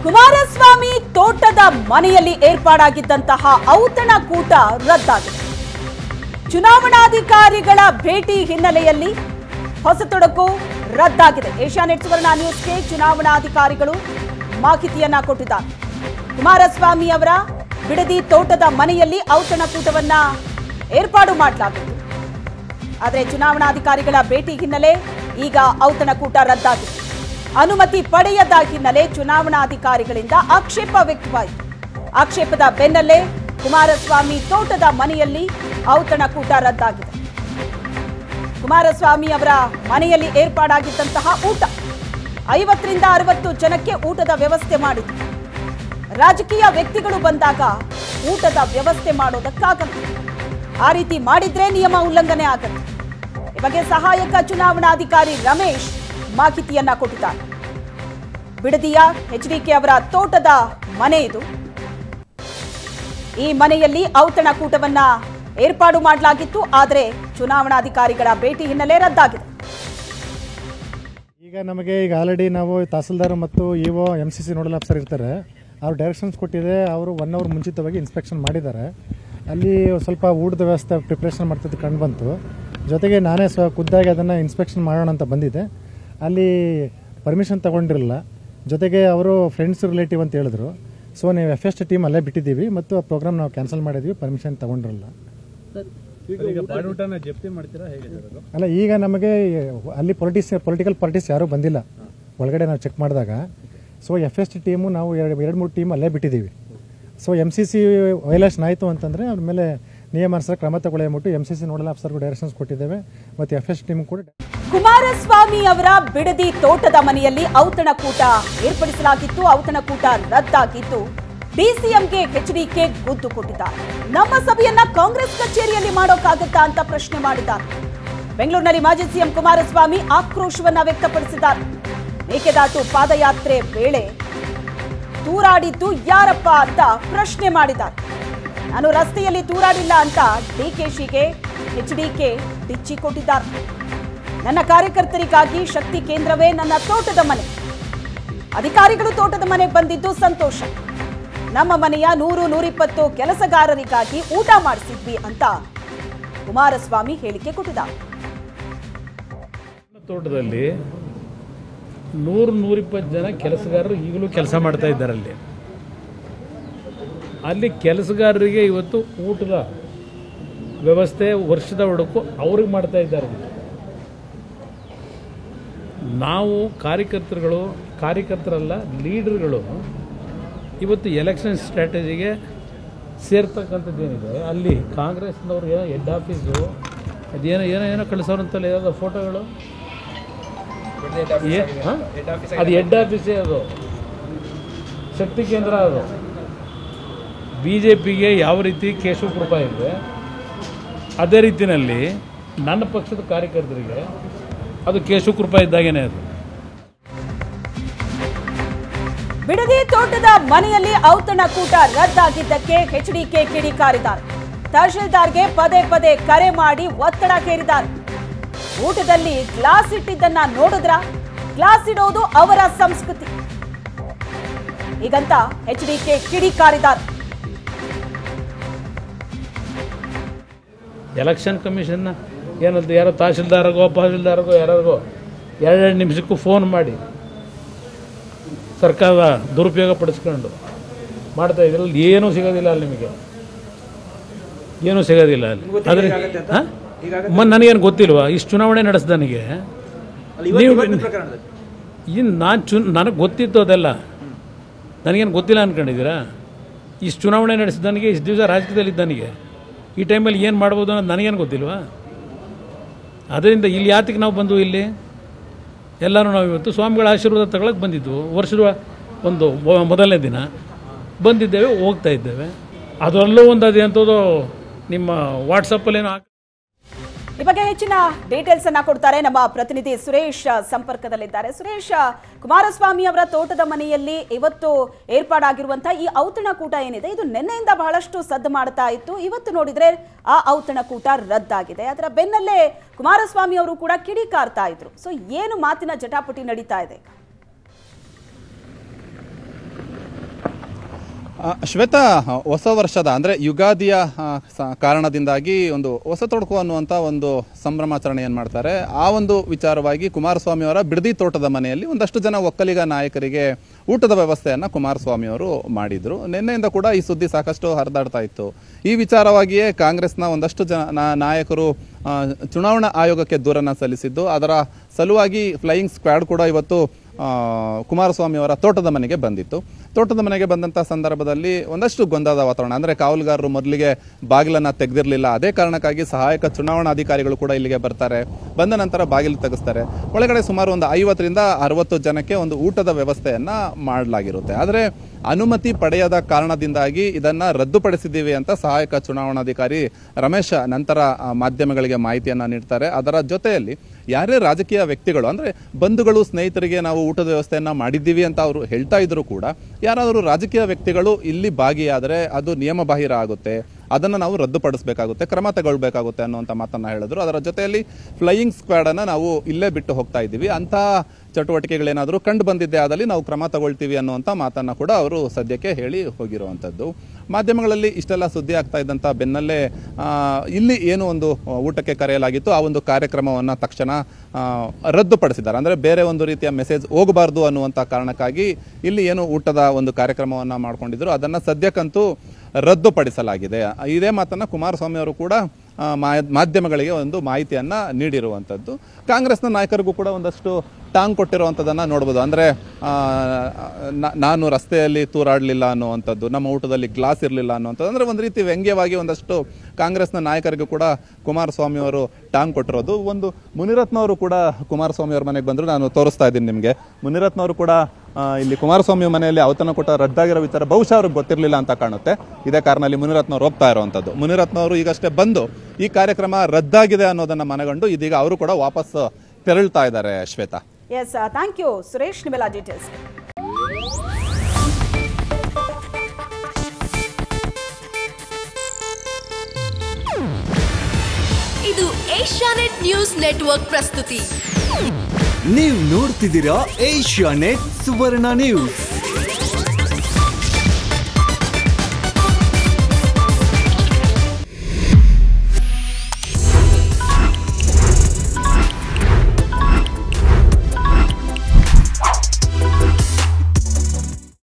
ಕುಮಾರಸ್ವಾಮಿ ತೋಟದ ಮನೆಯಲ್ಲಿ ಏರ್ಪಾಡಾಗಿದ್ದಂತಹ ಔತಣಕೂಟ ರದ್ದಾಗಿದೆ ಚುನಾವಣಾಧಿಕಾರಿಗಳ ಭೇಟಿ ಹಿನ್ನೆಲೆಯಲ್ಲಿ ಹೊಸತೊಡಕು ರದ್ದಾಗಿದೆ ಏಷ್ಯಾನೆಟ್ ಸುವರ್ಣ ನ್ಯೂಸ್ಗೆ ಚುನಾವಣಾಧಿಕಾರಿಗಳು ಮಾಹಿತಿಯನ್ನ ಕೊಟ್ಟಿದ್ದಾರೆ ಕುಮಾರಸ್ವಾಮಿ ಅವರ ಬಿಡದಿ ತೋಟದ ಮನೆಯಲ್ಲಿ ಔತಣಕೂಟವನ್ನ ಏರ್ಪಾಡು ಮಾಡಲಾಗಿತ್ತು ಆದರೆ ಚುನಾವಣಾಧಿಕಾರಿಗಳ ಭೇಟಿ ಹಿನ್ನೆಲೆ ಈಗ ಔತಣಕೂಟ ರದ್ದಾಗಿದೆ ಅನುಮತಿ ಪಡೆಯದ ಹಿನ್ನೆಲೆ ಚುನಾವಣಾಧಿಕಾರಿಗಳಿಂದ ಆಕ್ಷೇಪ ವ್ಯಕ್ತವಾಯಿತು ಆಕ್ಷೇಪದ ಬೆನ್ನಲ್ಲೇ ಕುಮಾರಸ್ವಾಮಿ ತೋಟದ ಮನೆಯಲ್ಲಿ ಔತಣಕೂಟ ರದ್ದಾಗಿದೆ ಕುಮಾರಸ್ವಾಮಿ ಅವರ ಮನೆಯಲ್ಲಿ ಏರ್ಪಾಡಾಗಿದ್ದಂತಹ ಊಟ ಐವತ್ತರಿಂದ ಅರವತ್ತು ಜನಕ್ಕೆ ಊಟದ ವ್ಯವಸ್ಥೆ ಮಾಡಿತು ರಾಜಕೀಯ ವ್ಯಕ್ತಿಗಳು ಬಂದಾಗ ಊಟದ ವ್ಯವಸ್ಥೆ ಮಾಡೋದಕ್ಕಾಗಲ್ಲ ಆ ರೀತಿ ಮಾಡಿದ್ರೆ ನಿಯಮ ಉಲ್ಲಂಘನೆ ಆಗತ್ತೆ ಈ ಬಗ್ಗೆ ಸಹಾಯಕ ಚುನಾವಣಾಧಿಕಾರಿ ರಮೇಶ್ ಮಾಹಿತಿಯನ್ನ ಕೊಟ್ಟಿದ್ದಾರೆ ಬಿಡದಿಯ ಎಚ್ಡಿಕೆ ಅವರ ತೋಟದ ಮನೆ ಇದು ಈ ಮನೆಯಲ್ಲಿ ಔತಣಕೂಟವನ್ನ ಏರ್ಪಾಡು ಮಾಡಲಾಗಿತ್ತು ಆದರೆ ಚುನಾವಣಾಧಿಕಾರಿಗಳ ಭೇಟಿ ಹಿನ್ನೆಲೆ ರದ್ದಾಗಿದೆ ಈಗ ನಮಗೆ ಈಗ ಆಲ್ರೆಡಿ ನಾವು ತಹಸೀಲ್ದಾರ್ ಮತ್ತು E O M C C nodal officer ಇರ್ತಾರೆ ಅವ್ರು ಡೈರೆಕ್ಷನ್ಸ್ ಕೊಟ್ಟಿದೆ ಅವರು ಒನ್ ಅವರ್ ಮುಂಚಿತವಾಗಿ ಇನ್ಸ್ಪೆಕ್ಷನ್ ಮಾಡಿದ್ದಾರೆ ಅಲ್ಲಿ ಸ್ವಲ್ಪ ಊಟದ ವ್ಯವಸ್ಥೆ ಪ್ರಿಪ್ರೇಷನ್ ಮಾಡ್ತಿದ್ದು ಕಂಡು ಬಂತು ಜೊತೆಗೆ ನಾನೇ ಸ್ವ ಖುದ್ದಾಗಿ ಅದನ್ನು ಇನ್ಸ್ಪೆಕ್ಷನ್ ಮಾಡೋಣ ಅಂತ ಬಂದಿದ್ದೆ ಅಲ್ಲಿ ಪರ್ಮಿಷನ್ ತಗೊಂಡಿರಲಿಲ್ಲ ಜೊತೆಗೆ ಅವರು ಫ್ರೆಂಡ್ಸ್ ರಿಲೇಟಿವ್ ಅಂತ ಹೇಳಿದ್ರು ಸೊ ನೀವು ಎಫ್ ಎಸ್ ಟೀಮ್ ಅಲ್ಲೇ ಬಿಟ್ಟಿದ್ದೀವಿ ಮತ್ತು ಆ ಪ್ರೋಗ್ರಾಮ್ ನಾವು ಕ್ಯಾನ್ಸಲ್ ಮಾಡಿದ್ವಿ ಪರ್ಮಿಷನ್ ತಗೊಂಡಿರಲಿಲ್ಲ ಈಗ ಬಾಡೂಟನ ಜಪ್ತಿ ಮಾಡ್ತೀರಾ ಹೇಗೆ ಸರ್ ಅದು ಅಲ್ಲ ಈಗ ನಮಗೆ ಅಲ್ಲಿ ಪೊಲಿಟಿಕ್ಸ್ ಪೊಲಿಟಿಕಲ್ ಪಾರ್ಟೀಸ್ ಯಾರೂ ಬಂದಿಲ್ಲ ಒಳಗಡೆ ನಾವು ಚೆಕ್ ಮಾಡಿದಾಗ so F S T team ನಾವು ಎರಡು ಎರಡು ಮೂರು ಟೀಮ್ ಅಲ್ಲೇ ಬಿಟ್ಟಿದ್ದೀವಿ so M C C violation ಆಯಿತು ಅಂತಂದರೆ ಅವ್ರ ಮೇಲೆ ನಿಯಮಾನುಸಾರ ಕ್ರಮ ತಗೊಳ್ಳಿ ಅಂದ್ಬಿಟ್ಟು ಎಮ್ ಸಿ ಸಿ ನೋಡಲ್ ಆಫೀಸರ್ಗೂ ಡೈರೆಕ್ಷನ್ಸ್ ಕೊಟ್ಟಿದ್ದೇವೆ ಮತ್ತು ಎಫ್ ಎಸ್ ಟೀಮ್ ಕೂಡ ಕುಮಾರಸ್ವಾಮಿ ಅವರ ಬಿಡದಿ ತೋಟದ ಮನೆಯಲ್ಲಿ ಔತಣಕೂಟ ಏರ್ಪಡಿಸಲಾಗಿತ್ತು ಔತಣಕೂಟ ರದ್ದಾಗಿದ್ದು ಡಿಸಿಎಂಗೆ ಎಚ್ಡಿಕೆ ಗುದ್ದು ಕೊಟ್ಟಿದ್ದಾರೆ ನಮ್ಮ ಸಭೆಯನ್ನ ಕಾಂಗ್ರೆಸ್ ಕಚೇರಿಯಲ್ಲಿ ಮಾಡೋಕ್ಕಾಗತ್ತಾ ಅಂತ ಪ್ರಶ್ನೆ ಮಾಡಿದ್ದಾರೆ ಬೆಂಗಳೂರಿನಲ್ಲಿ ಮಾಜಿ ಸಿಎಂ ಕುಮಾರಸ್ವಾಮಿ ಆಕ್ರೋಶವನ್ನ ವ್ಯಕ್ತಪಡಿಸಿದ್ದಾರೆ ಮೇಕೆದಾಟು ಪಾದಯಾತ್ರೆ ವೇಳೆ ತೂರಾಡಿದ್ದು ಯಾರಪ್ಪ ಅಂತ ಪ್ರಶ್ನೆ ಮಾಡಿದ್ದಾರೆ ನಾನು ರಸ್ತೆಯಲ್ಲಿ ತೂರಾಡಿಲ್ಲ ಅಂತ ಡಿಕೆಶಿಗೆ ಎಚ್ಡಿಕೆ ಡಿಚ್ಚಿ ಕೊಟ್ಟಿದ್ದಾರೆ ನನ್ನ ಕಾರ್ಯಕರ್ತರಿಗಾಗಿ ಶಕ್ತಿ ಕೇಂದ್ರವೇ ನನ್ನ ತೋಟದ ಮನೆ ಅಧಿಕಾರಿಗಳು ತೋಟದ ಮನೆಗೆ ಬಂದಿದ್ದು ಸಂತೋಷ ನಮ್ಮ ಮನೆಯ ನೂರು ನೂರಿಪ್ಪತ್ತು ಕೆಲಸಗಾರರಿಗಾಗಿ ಊಟ ಮಾಡಿಸಿದ್ವಿ ಅಂತ ಕುಮಾರಸ್ವಾಮಿ ಹೇಳಿಕೆ ಕೊಟ್ಟಿದ್ದಾರೆ ತೋಟದಲ್ಲಿ ನೂರು ನೂರಿಪ್ಪತ್ತು ಜನ ಕೆಲಸಗಾರರು ಈಗಲೂ ಕೆಲಸ ಮಾಡ್ತಾ ಇದ್ದಾರೆ ಅಲ್ಲಿ ಅಲ್ಲಿ ಕೆಲಸಗಾರರಿಗೆ ಇವತ್ತು ಊಟದ ವ್ಯವಸ್ಥೆ ವರ್ಷದ ಒಡಕು ಅವ್ರಿಗೆ ಮಾಡ್ತಾ ಇದ್ದಾರೆ ನಾವು ಕಾರ್ಯಕರ್ತರುಗಳು ಕಾರ್ಯಕರ್ತರಲ್ಲ ಲೀಡರ್ಗಳು ಇವತ್ತು ಎಲೆಕ್ಷನ್ ಸ್ಟ್ರಾಟಜಿಗೆ ಸೇರ್ತಕ್ಕಂಥದ್ದೇನಿದೆ ಅಲ್ಲಿ ಕಾಂಗ್ರೆಸ್ನವ್ರು ಏನೋ ಹೆಡ್ ಆಫೀಸು ಅದೇನೋ ಏನೋ ಏನೋ ಕಳಿಸೋರಂತಲ್ಲ ಯಾವುದೋ ಫೋಟೋಗಳು ಏ- ಹ? ಅದು ಹೆಡ್ ಆಫೀಸೇ ಅದು ಶಕ್ತಿ ಕೇಂದ್ರ ಅದು ಬಿ ಜೆ ಪಿಗೆ ಯಾವ ರೀತಿ ಕೇಶವ ಕೃಪಾ ಇದೆ ಅದೇ ರೀತಿಯಲ್ಲಿ ನನ್ನ ಪಕ್ಷದ ಕಾರ್ಯಕರ್ತರಿಗೆ ಅದು ಕೇಶವ ಕೃಪಾ ಇದ್ದಾಗೇನೆ ಅದು ಬಿಡದಿ ತೋಟದ ಮನೆಯಲ್ಲಿ ಔತಣಕೂಟ ರದ್ದಾಗಿದ್ದಕ್ಕೆ ಎಚ್ಡಿಕೆ ಕಿಡಿಕಾರಿದ್ದಾರೆ ತಹಶೀಲ್ದಾರ್ಗೆ ಪದೇ ಪದೇ ಕರೆ ಮಾಡಿ ಒತ್ತಡ ಹೇರಿದ್ದಾರೆ ಊಟದಲ್ಲಿ ಗ್ಲಾಸ್ ಇಟ್ಟಿದ್ದನ್ನ ನೋಡಿದ್ರ ಗ್ಲಾಸ್ ಇಡೋದು ಅವರ ಸಂಸ್ಕೃತಿ ಹೀಗಂತ ಎಚ್ಡಿಕೆ ಕಿಡಿಕಾರಿದ್ದಾರೆ ಎಲೆಕ್ಷನ್ ಕಮಿಷನ್ನ ಏನಂತ ಯಾರೋ ತಹಶೀಲ್ದಾರ್ಗೋ ತಹಶೀಲ್ದಾರ್ಗೋ ಯಾರಿಗೋ ಎರಡೆರಡು ನಿಮಿಷಕ್ಕೂ ಫೋನ್ ಮಾಡಿ ಸರ್ಕಾರದ ದುರುಪಯೋಗ ಪಡಿಸ್ಕೊಂಡು ಮಾಡ್ತಾ ಇದ್ರಲ್ಲಿ ಏನೂ ಸಿಗೋದಿಲ್ಲ ಅಲ್ಲಿ ನಿಮಗೆ ಏನೂ ಸಿಗೋದಿಲ್ಲ ಅಲ್ಲಿ ಆದರೆ ಹಾಂ ನನಗೇನು ಗೊತ್ತಿಲ್ವಾ ಇಷ್ಟು ಚುನಾವಣೆ ನಡೆಸ್ದನಿಗೆ ನೀವು ಇನ್ನು ನಾನು ಚು ನನಗೆ ಗೊತ್ತಿತ್ತು ಅದೆಲ್ಲ ನನಗೇನು ಗೊತ್ತಿಲ್ಲ ಅಂದ್ಕೊಂಡಿದ್ದೀರಾ ಇಷ್ಟು ಚುನಾವಣೆ ನಡೆಸಿದನಿಗೆ ಇಷ್ಟು ದಿವಸ ರಾಜಕೀಯದಲ್ಲಿದ್ದನಿಗೆ ಈ ಟೈಮಲ್ಲಿ ಏನು ಮಾಡ್ಬೋದು ಅನ್ನೋದು ನನಗೇನು ಗೊತ್ತಿಲ್ವಾ ಅದರಿಂದ ಇಲ್ಲಿ ಯಾತಕ್ಕೆ ನಾವು ಬಂದು ಇಲ್ಲಿ ಎಲ್ಲರೂ ನಾವು ಇವತ್ತು ಸ್ವಾಮಿಗಳ ಆಶೀರ್ವಾದ ತಗೊಳಕ್ಕೆ ಬಂದಿದ್ವು ವರ್ಷದ ಒಂದು ಮೊ- ಮೊದಲನೇ ದಿನ ಬಂದಿದ್ದೇವೆ ಹೋಗ್ತಾ ಇದ್ದೇವೆ ಅದರಲ್ಲೂ ಒಂದು ಅದು ಎಂಥದ್ದು ನಿಮ್ಮ ವಾಟ್ಸಪ್ಪಲ್ಲೇನೋ ಹಾಕಿ ಈ ಬಗ್ಗೆ ಹೆಚ್ಚಿನ ಡೀಟೇಲ್ಸ್ ಅನ್ನ ಕೊಡ್ತಾರೆ ನಮ್ಮ ಪ್ರತಿನಿಧಿ ಸುರೇಶ್ ಸಂಪರ್ಕದಲ್ಲಿದ್ದಾರೆ ಸುರೇಶ್ ಕುಮಾರಸ್ವಾಮಿ ಅವರ ತೋಟದ ಮನೆಯಲ್ಲಿ ಇವತ್ತು ಏರ್ಪಾಡಾಗಿರುವಂತಹ ಈ ಔತಣಕೂಟ ಏನಿದೆ ಇದು ನಿನ್ನೆಯಿಂದ ಬಹಳಷ್ಟು ಸದ್ದು ಮಾಡ್ತಾ ಇತ್ತು ಇವತ್ತು ನೋಡಿದ್ರೆ ಆ ಔತಣಕೂಟ ರದ್ದಾಗಿದೆ ಅದರ ಬೆನ್ನಲ್ಲೇ ಕುಮಾರಸ್ವಾಮಿ ಅವರು ಕೂಡ ಕಿಡಿಕಾರ್ತಾ ಇದ್ರು ಸೊ ಏನು ಮಾತಿನ ಜಟಾಪಟಿ ನಡೀತಾ ಇದೆ ಆ, ಶ್ವೇತಾ ಹೊಸ ವರ್ಷದ ಅಂದರೆ ಯುಗಾದಿಯ ಆ, ಸ- ಕಾರಣದಿಂದಾಗಿ ಒಂದು ಹೊಸ ತೊಡಕು ಅನ್ನುವಂಥ ಒಂದು ಸಂಭ್ರಮಾಚರಣೆ ಏನು ಮಾಡ್ತಾರೆ ಆ ಒಂದು ವಿಚಾರವಾಗಿ ಕುಮಾರಸ್ವಾಮಿ ಅವರ ಬಿಡದಿ ತೋಟದ ಮನೆಯಲ್ಲಿ ಒಂದಷ್ಟು ಜನ ಒಕ್ಕಲಿಗ ನಾಯಕರಿಗೆ ಊಟದ ವ್ಯವಸ್ಥೆಯನ್ನು ಕುಮಾರಸ್ವಾಮಿ ಅವರು ಮಾಡಿದ್ರು ನಿನ್ನೆಯಿಂದ ಕೂಡ ಈ ಸುದ್ದಿ ಸಾಕಷ್ಟು ಹರಿದಾಡ್ತಾ ಇತ್ತು ಈ ವಿಚಾರವಾಗಿಯೇ ಕಾಂಗ್ರೆಸ್ನ ಒಂದಷ್ಟು ಜನ ನಾ- ನಾಯಕರು ಆ, ಚುನಾವಣಾ ಆಯೋಗಕ್ಕೆ ದೂರನ್ನು ಸಲ್ಲಿಸಿದ್ದು ಅದರ ಸಲುವಾಗಿ ಫ್ಲೈಯಿಂಗ್ ಸ್ಕ್ವಾಡ್ ಕೂಡ ಇವತ್ತು ಆ, ಕುಮಾರಸ್ವಾಮಿ ಅವರ ತೋಟದ ಮನೆಗೆ ಬಂದಿತ್ತು ತೋಟದ ಮನೆಗೆ ಬಂದಂಥ ಸಂದರ್ಭದಲ್ಲಿ ಒಂದಷ್ಟು ಗೊಂದಲದ ವಾತಾವರಣ ಅಂದರೆ ಕಾವಲುಗಾರರು ಮೊದಲಿಗೆ ಬಾಗಿಲನ್ನು ತೆಗೆದಿರಲಿಲ್ಲ ಅದೇ ಕಾರಣಕ್ಕಾಗಿ ಸಹಾಯಕ ಚುನಾವಣಾಧಿಕಾರಿಗಳು ಕೂಡ ಇಲ್ಲಿಗೆ ಬರ್ತಾರೆ ಬಂದ ನಂತರ ಬಾಗಿಲು ತೆಗೆಸ್ತಾರೆ ಒಳಗಡೆ ಸುಮಾರು ಒಂದು ಐವತ್ತರಿಂದ ಅರವತ್ತು ಜನಕ್ಕೆ ಒಂದು ಊಟದ ವ್ಯವಸ್ಥೆಯನ್ನು ಮಾಡಲಾಗಿರುತ್ತೆ ಆದರೆ ಅನುಮತಿ ಪಡೆಯದ ಕಾರಣದಿಂದಾಗಿ ಇದನ್ನು ರದ್ದುಪಡಿಸಿದ್ದೀವಿ ಅಂತ ಸಹಾಯಕ ಚುನಾವಣಾಧಿಕಾರಿ ರಮೇಶ್ ನಂತರ ಆ, ಮಾಧ್ಯಮಗಳಿಗೆ ಮಾಹಿತಿಯನ್ನು ನೀಡ್ತಾರೆ ಅದರ ಜೊತೆಯಲ್ಲಿ ಯಾರೇ ರಾಜಕೀಯ ವ್ಯಕ್ತಿಗಳು ಅಂದರೆ ಬಂಧುಗಳು ಸ್ನೇಹಿತರಿಗೆ ನಾವು ಊಟದ ವ್ಯವಸ್ಥೆಯನ್ನು ಮಾಡಿದ್ದೀವಿ ಅಂತ ಅವರು ಹೇಳ್ತಾ ಇದ್ರು ಕೂಡ ಯಾರಾದರೂ ರಾಜಕೀಯ ವ್ಯಕ್ತಿಗಳು ಇಲ್ಲಿ ಭಾಗಿಯಾದರೆ ಅದು ನಿಯಮ ಬಾಹಿರ ಆಗುತ್ತೆ ಅದನ್ನು ನಾವು ರದ್ದುಪಡಿಸಬೇಕಾಗುತ್ತೆ ಕ್ರಮ ತಗೊಳ್ಬೇಕಾಗುತ್ತೆ ಅನ್ನುವಂಥ ಮಾತನ್ನು ಹೇಳಿದ್ರು ಅದರ ಜೊತೆಯಲ್ಲಿ ಫ್ಲೈಯಿಂಗ್ ಸ್ಕ್ವಾಡನ್ನು ನಾವು ಇಲ್ಲೇ ಬಿಟ್ಟು ಹೋಗ್ತಾ ಇದ್ದೀವಿ ಅಂಥ ಚಟುವಟಿಕೆಗಳೇನಾದರೂ ಕಂಡು ಬಂದಿದ್ದೆ ಆದಲ್ಲಿ ನಾವು ಕ್ರಮ ತಗೊಳ್ತೀವಿ ಅನ್ನುವಂಥ ಮಾತನ್ನು ಕೂಡ ಅವರು ಸದ್ಯಕ್ಕೆ ಹೇಳಿ ಹೋಗಿರುವಂಥದ್ದು ಮಾಧ್ಯಮಗಳಲ್ಲಿ ಇಷ್ಟೆಲ್ಲ ಸುದ್ದಿ ಆಗ್ತಾ ಇದ್ದಂಥ ಬೆನ್ನಲ್ಲೇ ಆ, ಇಲ್ಲಿ ಏನು ಒಂದು ಊಟಕ್ಕೆ ಕರೆಯಲಾಗಿತ್ತು ಆ ಒಂದು ಕಾರ್ಯಕ್ರಮವನ್ನು ತಕ್ಷಣ ಆ, ರದ್ದುಪಡಿಸಿದ್ದಾರೆ ಅಂದರೆ ಬೇರೆ ಒಂದು ರೀತಿಯ ಮೆಸೇಜ್ ಹೋಗಬಾರ್ದು ಅನ್ನುವಂಥ ಕಾರಣಕ್ಕಾಗಿ ಇಲ್ಲಿ ಏನು ಊಟದ ಒಂದು ಕಾರ್ಯಕ್ರಮವನ್ನು ಮಾಡ್ಕೊಂಡಿದ್ರು ಅದನ್ನು ಸದ್ಯಕ್ಕಂತೂ ರದ್ದುಪಡಿಸಲಾಗಿದೆ ಇದೇ ಮಾತನ್ನು ಕುಮಾರಸ್ವಾಮಿ ಅವರು ಕೂಡ ಆ, ಮಾ- ಮಾಧ್ಯಮಗಳಿಗೆ ಒಂದು ಮಾಹಿತಿಯನ್ನು ನೀಡಿರುವಂಥದ್ದು ಕಾಂಗ್ರೆಸ್ನ ನಾಯಕರಿಗೂ ಕೂಡ ಒಂದಷ್ಟು ಟಾಂಗ್ ಕೊಟ್ಟಿರುವಂಥದ್ದನ್ನು ನೋಡ್ಬೋದು ಅಂದರೆ ನಾನು ರಸ್ತೆಯಲ್ಲಿ ತೂರಾಡಲಿಲ್ಲ ಅನ್ನುವಂಥದ್ದು ನಮ್ಮ ಊಟದಲ್ಲಿ ಗ್ಲಾಸ್ ಇರಲಿಲ್ಲ ಅನ್ನುವಂಥದ್ದು ಅಂದರೆ ಒಂದು ರೀತಿ ವ್ಯಂಗ್ಯವಾಗಿ ಒಂದಷ್ಟು ಕಾಂಗ್ರೆಸ್ನ ನಾಯಕರಿಗೂ ಕೂಡ ಕುಮಾರಸ್ವಾಮಿ ಅವರು ಟಾಂಗ್ ಕೊಟ್ಟಿರೋದು ಒಂದು ಮುನಿರತ್ನವರು ಕೂಡ ಕುಮಾರಸ್ವಾಮಿ ಅವ್ರ ಮನೆಗೆ ಬಂದರು ನಾನು ತೋರಿಸ್ತಾ ಇದ್ದೀನಿ ನಿಮಗೆ ಮುನಿರತ್ನವರು ಕೂಡ ಆ, ಇಲ್ಲಿ ಕುಮಾರಸ್ವಾಮಿ ಮನೆಯಲ್ಲಿ ಔತಣ ಕೂಟ ರದ್ದಾಗಿರೋ ವಿಚಾರ ಬಹುಶಃ ಅವ್ರಿಗೆ ಗೊತ್ತಿರಲಿಲ್ಲ ಅಂತ ಕಾಣುತ್ತೆ ಇದೇ ಕಾರಣದಲ್ಲಿ ಮುನಿರತ್ನವ್ರು ಹೋಗ್ತಾ ಇರುವಂಥದ್ದು ಮುನಿರತ್ನವರು ಈಗಷ್ಟೇ ಬಂದು ಈ ಕಾರ್ಯಕ್ರಮ ರದ್ದಾಗಿದೆ ಅನ್ನೋದನ್ನ ಮನಗಂಡು ಇದೀಗ ಅವರು ಕೂಡ ವಾಪಸ್ ತೆರಳ್ತಾ ಇದ್ದಾರೆ Shweta S thank you Suresh ನಿಮ್ಮೆಲ್ಲ ಡೀಟೇಲ್ಸ್ ಇದು ಏಷ್ಯಾನೆಟ್ ನ್ಯೂಸ್ ನೆಟ್ವರ್ಕ್ ಪ್ರಸ್ತುತಿ ನೀವು ನೋಡ್ತಿದ್ದೀರಾ ಏಷ್ಯಾ ನೆಟ್ ಸುವರ್ಣ ನ್ಯೂಸ್